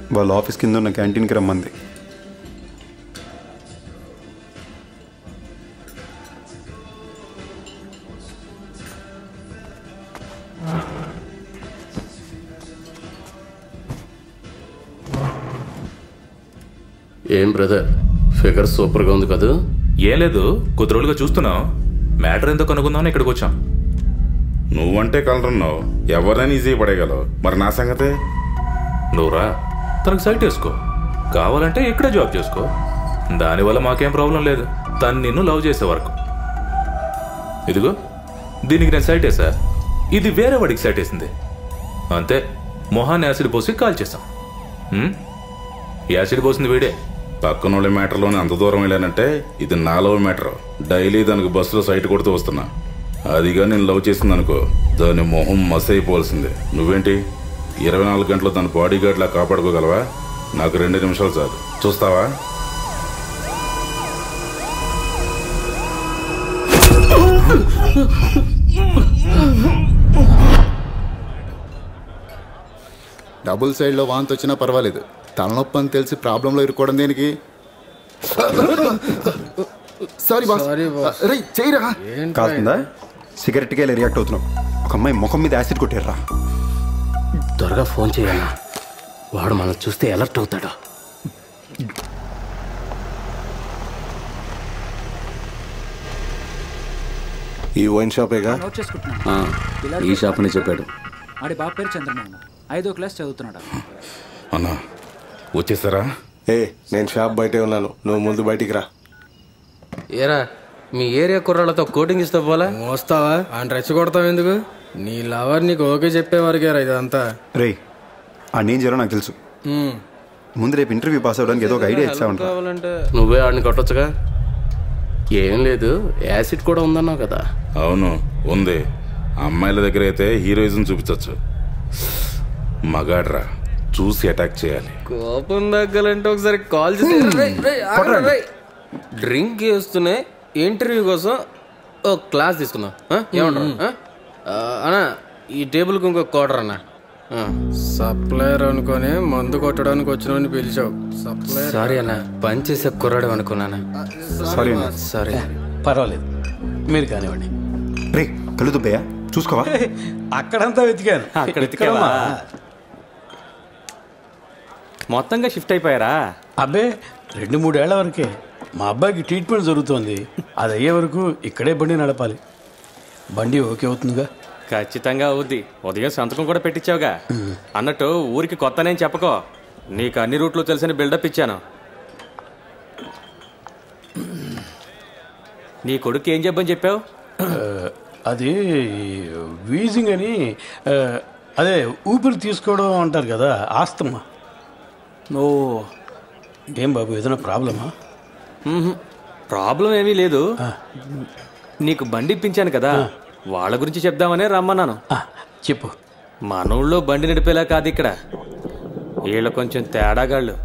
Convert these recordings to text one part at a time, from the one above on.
వాళ్ళ ఆఫీస్ కింద ఉన్న క్యాంటీన్కి రమ్మంది ఏం బ్రదర్ ఫిగర్ సూపర్గా ఉంది కదా ఏం లేదు కొద్ది రోజులుగా చూస్తున్నాం మ్యాటర్ ఎంతో కనుక్కుందామని ఇక్కడికి వచ్చాం నువ్వంటే కలరున్నావు ఎవరైనా ఈజీ పడేయగలవు మరి నా సంగతే నువ్వురా తనకు సైట్ వేసుకో కావాలంటే ఇక్కడే జాబ్ చేసుకో దానివల్ల మాకేం ప్రాబ్లం లేదు తను నిన్ను లవ్ చేసే వరకు ఇదిగో దీనికి నేను సైట్ వేసా ఇది వేరే వాడికి సైట్ వేసింది అంతే మొహాన్ని యాసిడ్ పోసి కాల్ చేసాం హ్మ్? యాసిడ్ పోసింది వీడే పక్కనోళ్ళ మ్యాటర్లోనే అంత దూరం వెళ్ళానంటే ఇది నా లవ్ మ్యాటర్ డైలీ దానికి బస్సులో సైట్ కొడుతూ వస్తున్నా అదిగా నేను లవ్ చేసింది అనుకో దాని మొహం మస్ అయిపోవాల్సిందే నువ్వేంటి ఇరవై నాలుగు గంటలు దాని బాడీ గార్డ్లా కాపాడుకోగలవా నాకు రెండు నిమిషాలు చాలు చూస్తావా డబుల్ సైడ్లో వాంతి వచ్చినా పర్వాలేదు తలనొప్పి అని తెలిసి ప్రాబ్లంలో ఇరుక్కోవడం దేనికి సారీ బాస్ రే చేయరా కాస్తుందా సిగరెట్కి వెళ్ళి రియాక్ట్ అవుతున్నాం ఒక అమ్మాయి ముఖం మీద యాసిడ్ కొట్టారా త్వరగా ఫోన్ చేయాలా వాడు మనం చూస్తే అలర్ట్ అవుతాడు ఈ వైన్ షాపేగా నోట్ చేసుకుంటున్నాను ఈ షాప్ అని చెప్పాడు ఆడి బాబు పేరు చంద్రమోహన్ ఐదో క్లాస్ చదువుతున్నాడు అన్నా వచ్చేసారా ఏ నేను షాప్ బయటే ఉన్నాను నువ్వు ముందు బయటికి రా ఏరా మీ ఏరియా కుర్రాళ్ళతో కోటింగ్ ఇస్తా పోలా మోస్తావా ఆయన రెచ్చగొడతావు ఎందుకు నీ లవర్ నీకు ఓకే చెప్పేవారికేరా ఇదంతా రే ఆ నేను చేయాలో నాకు తెలుసు ఉమ్. ముందు రేపు ఇంటర్వ్యూ పాస్ అవ్వడానికి ఏదో ఒక ఐడియా ఇచ్చావంట కావాలంటే నువ్వే ఆడిని కొట్టొచ్చుగా ఏం లేదు యాసిడ్ కూడా ఉందన్నావు కదా అవును ఉంది అమ్మాయిల దగ్గర అయితే హీరోయిజం చూపించవచ్చు మగాడ్రా చూసి అటాక్ చేయాలి కోపం తగ్గాలంటే ఒకసారి కాల్ చేసి రేయ్, రేయ్, ఆగరా, రేయ్. డ్రింక్ చేస్తూనే ఇంటర్వ్యూ కోసం ఓ క్లాస్ తీసుకుందాం ఆ? ఏమంటారు ఆ? ఆ, అన్నా ఈ టేబుల్కి ఇంకో క్వార్టర్ అన్న సప్లయర్ అనుకొని మందు కొట్టడానికి వచ్చిన పిలిచావు సప్లయర్ సారీ అన్న పని చేసే కుర్రాడు అనుకున్నాను సారీ అన్న సరే పర్వాలేదు మీరు కానివ్వండి రే కళ్ళు దుబ్బయ్యా చూసుకోవా అక్కడంతా వెతికాను అక్కడ వెతికావా? మొత్తంగా షిఫ్ట్ అయిపోయారా అబ్బే రెండు మూడేళ్ల వరకే మా అబ్బాయికి ట్రీట్మెంట్ జరుగుతోంది అది అయ్యే వరకు ఇక్కడే బండి నడపాలి బండి ఓకే అవుతుందిగా ఖచ్చితంగా అవుద్ది ఉదయం సంతకం కూడా పెట్టించావుగా అన్నట్టు ఊరికి కొత్తనేం చెప్పకో నీకు అన్ని రూట్లు తెలిసిన బిల్డప్ ఇచ్చాను నీ కొడుకు ఏం చెప్పని చెప్పావు ఆ, అది వీజింగ్ అని ఆ, అదే ఊపిరి తీసుకోవడం అంటారు కదా ఆస్తమా ఓ ఏం బాబు ఏదైనా ప్రాబ్లమా ప్రాబ్లం ఏమీ లేదు నీకు బండి ఇప్పించాను కదా వాళ్ళ గురించి చెప్దామనే రమ్మన్నాను ఆ, చెప్పు మనోళ్ళలో బండి నడిపేలా కాదు ఇక్కడ వీళ్ళ కొంచెం తేడాగాళ్ళు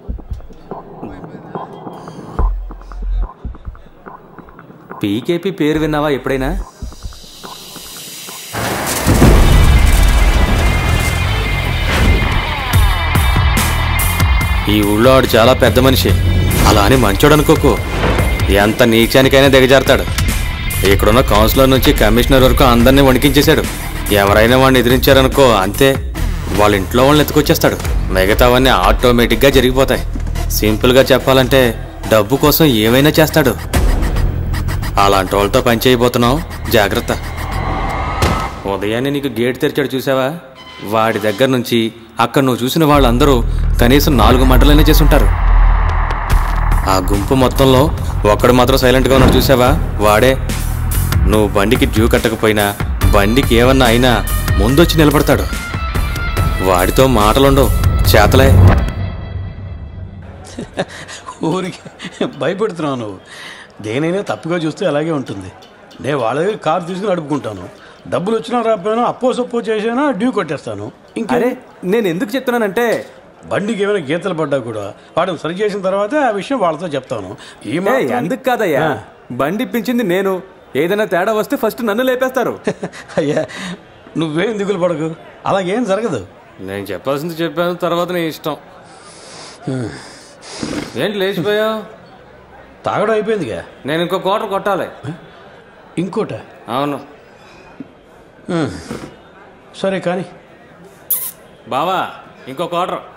పీకేపీ పేరు విన్నావా ఎప్పుడైనా ఈ ఊళ్ళో ఆడు చాలా పెద్ద మనిషి అలా అని మంచోడు అనుకోకు ఎంత నీచానికైనా దిగజారుతాడు ఇక్కడున్న కౌన్సిలర్ నుంచి కమిషనర్ వరకు అందరినీ వణికించేశాడు ఎవరైనా వాడిని ఎదిరించారనుకో అంతే వాళ్ళ ఇంట్లో వాళ్ళని ఎత్తుకొచ్చేస్తాడు మిగతావన్నీ ఆటోమేటిక్గా జరిగిపోతాయి సింపుల్గా చెప్పాలంటే డబ్బు కోసం ఏమైనా చేస్తాడు అలాంటి వాళ్ళతో పని చేయబోతున్నావు జాగ్రత్త ఉదయాన్నే నీకు గేట్ తెరిచాడు చూసావా వాడి దగ్గర నుంచి అక్కడ నువ్వు చూసిన వాళ్ళందరూ కనీసం నాలుగు మంటలైనా చేసుంటారు ఆ గుంపు మొత్తంలో ఒక్కడు మాత్రం సైలెంట్గా ఉన్నాడు చూసావా వాడే నువ్వు బండికి డ్యూ కట్టకపోయినా బండికి ఏమన్నా అయినా ముందొచ్చి నిలబడతాడు వాడితో మాటలుండవు చేతలే ఊరికి భయపెడుతున్నావు నువ్వు దేనైనా తప్పుగా చూస్తే అలాగే ఉంటుంది నేను వాళ్ళ దగ్గర కారు తీసుకుని నడుపుకుంటాను డబ్బులు వచ్చినా రాకపోయినా అప్పో సప్పో చేసినా డ్యూ కొట్టేస్తాను ఇంకే అరే నేను ఎందుకు చెప్తున్నానంటే బండికి ఏమైనా గీతలు పడ్డా కూడా వాడు సరి చేసిన తర్వాత ఆ విషయం వాళ్ళతో చెప్తాను ఈ ఏ, మాత్రానికి- ఎందుకు కాదయ్యా బండి ఇప్పించింది నేను ఏదైనా తేడా వస్తే ఫస్ట్ నన్ను లేపేస్తారు అయ్యా నువ్వేం దిగులు పడకు అలాగేం జరగదు నేను చెప్పాల్సింది చెప్పాను తర్వాత నీ ఇష్టం ఏంటి లేచిపోయావు తాగడం అయిపోయిందిగా నేను ఇంకో కోటర్ కొట్టాలి ఇంకోట అవును సరే కానీ బావా ఇంకో కోటర్